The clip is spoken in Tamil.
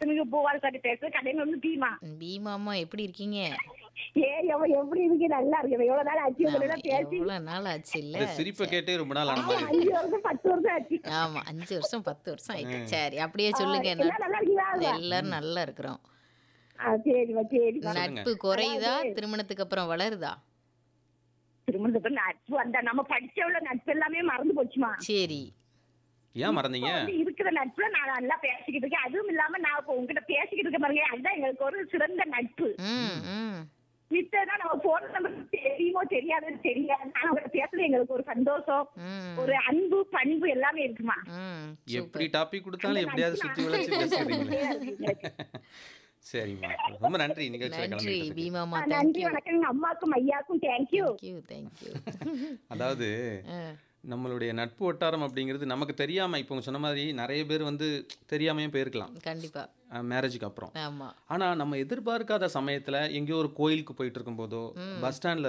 பாசமிகு பூவால் கட்டி பேசுறது கடையில வந்து பீமா பீமாமா எப்படி இருக்கீங்க ஏ எவ எப்படி இருக்கு நல்லா இருக்கு எவ்வளவு நாள் ஆச்சு உங்களோட பேசி எவ்வளவு நாள் ஆச்சு இல்ல இந்த சிரிப்பை கேட்டே ரொம்ப நாள் ஆன மாதிரி அஞ்சு வருஷம் பத்து வருஷம் ஆச்சு ஆமா அஞ்சு வருஷம் பத்து வருஷம் ஆயிட்டு சரி அப்படியே சொல்லுங்க எல்லாம் நல்லா இருக்கீங்களா எல்லாரும் நல்லா இருக்கிறோம் ஆ, சரிம்மா சரிம்மா நட்பு குறையுதா திருமணத்துக்கு அப்புறம் வளருதா திருமணத்துக்கு நட்பு அந்த நம்ம படிச்சவள நட்பு எல்லாமே மறந்து போச்சுமா சரி ஏன் மறந்தீங்க இப்ப வந்து இருக்கிற நட்புல நான் நல்லா பேசிக்கிட்டு இருக்கேன் அதுவும் இல்லாம நான் இப்ப உங்ககிட்ட பேசிக்கிட்டு இருக்க பாருங்க அதுதான் எங்களுக்கு ஒரு சிறந்த நட்பு ம் ம் மித்தனா நம்ம போன் நம்பர் தெரியுமோ தெரியாதுன்னு தெரியாது ஆனா உங்ககிட்ட பேசுறது எங்களுக்கு ஒரு சந்தோஷம் ம் ஒரு அன்பு பண்பு எல்லாமே இருக்குமா ம் எப்படி டாபிக் கொடுத்தாலும் எப்படியாவது சுத்தி வளைச்சு பேசுறீங்களே சரிம்மா ரொம்ப நன்றி நிகழ்ச்சியில நன்றி கலந்துக்கிட்டதுக்கு பீமாமா நன்றி தேங்க்யூ வணக்கம் எங்க அம்மாக்கும் ஐயாக்கும் தேங்க்யூ தேங்க்யூ தேங்க்யூ அதாவது நம்மளுடைய நட்பு வட்டாரம் அப்படிங்கிறது நமக்கு தெரியாம இப்போ உங்க சொன்ன மாதிரி நிறைய பேர் வந்து தெரியாமையும் போயிருக்கலாம் கண்டிப்பா மேரேஜுக்கு அப்புறம் ஆமா ஆனா நம்ம எதிர்பார்க்காத சமயத்துல எங்கேயோ ஒரு கோயிலுக்கு போயிட்டு இருக்கும்போதோ பஸ் ஸ்டாண்ட்ல